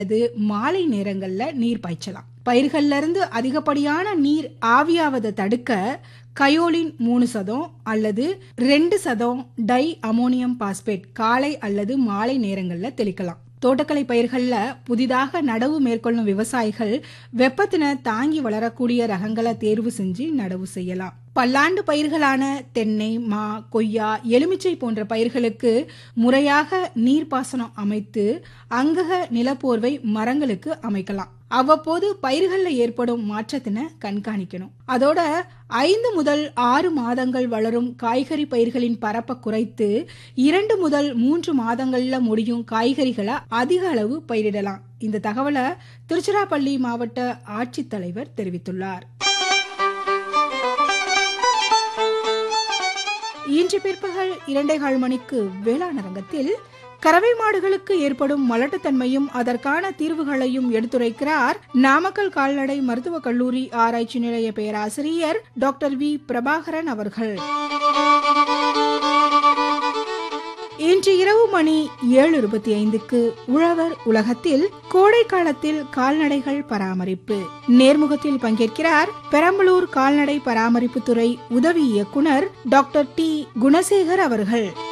அல்லது மாலை நேரங்கள்ல நீர் பாய்ச்சலாம் பயிர்கள்ல இருந்து அதிகப்படியான நீர் ஆவியாவதை தடுக்க கயோலின் மூணு சதம் அல்லது ரெண்டு சதம் டை அமோனியம் பாஸ்பேட் காலை அல்லது மாலை நேரங்கள்ல தெளிக்கலாம் தோட்டக்கலை பயிர்கள்ல புதிதாக நடவு மேற்கொள்ளும் விவசாயிகள் வெப்பத்தின தாங்கி வளரக்கூடிய ரகங்களை தேர்வு செஞ்சு நடவு செய்யலாம் பல்லாண்டு பயிர்களான தென்னை மா கொய்யா எலுமிச்சை போன்ற பயிர்களுக்கு முறையாக நீர்ப்பாசனம் அமைத்து அங்கக நிலப்போர்வை மரங்களுக்கு அமைக்கலாம் அவ்வப்போது பயிர்களில் ஏற்படும் மாற்றத்தினை கண்காணிக்கணும் அதோட ஐந்து முதல் ஆறு மாதங்கள் வளரும் காய்கறி பயிர்களின் பரப்பை குறைத்து இரண்டு முதல் மூன்று மாதங்கள்ல முடியும் காய்கறிகளை அதிக அளவு பயிரிடலாம் இந்த தகவலை திருச்சிராப்பள்ளி மாவட்ட ஆட்சித்தலைவர் தெரிவித்துள்ளார் இன்று பிற்பகல் இரண்டே கால் மணிக்கு வேளாண் அரங்கத்தில் கறவை மாடுகளுக்கு ஏற்படும் மலட்டுத்தன்மையும் அதற்கான தீர்வுகளையும் எடுத்துரைக்கிறார் நாமக்கல் கால்நடை மருத்துவக் கல்லூரி ஆராய்ச்சி நிலைய பேராசிரியர் டாக்டர் வி பிரபாகரன் அவர்கள் இன்று இரவு மணி ஏழு இருபத்தி ஐந்துக்கு உழவர் உலகத்தில் கோடை காலத்தில் கால்நடைகள் பராமரிப்பு நேர்முகத்தில் பங்கேற்கிறார் பெரம்பலூர் கால்நடை பராமரிப்புத்துறை உதவி இயக்குனர் டாக்டர் டி குணசேகர் அவர்கள்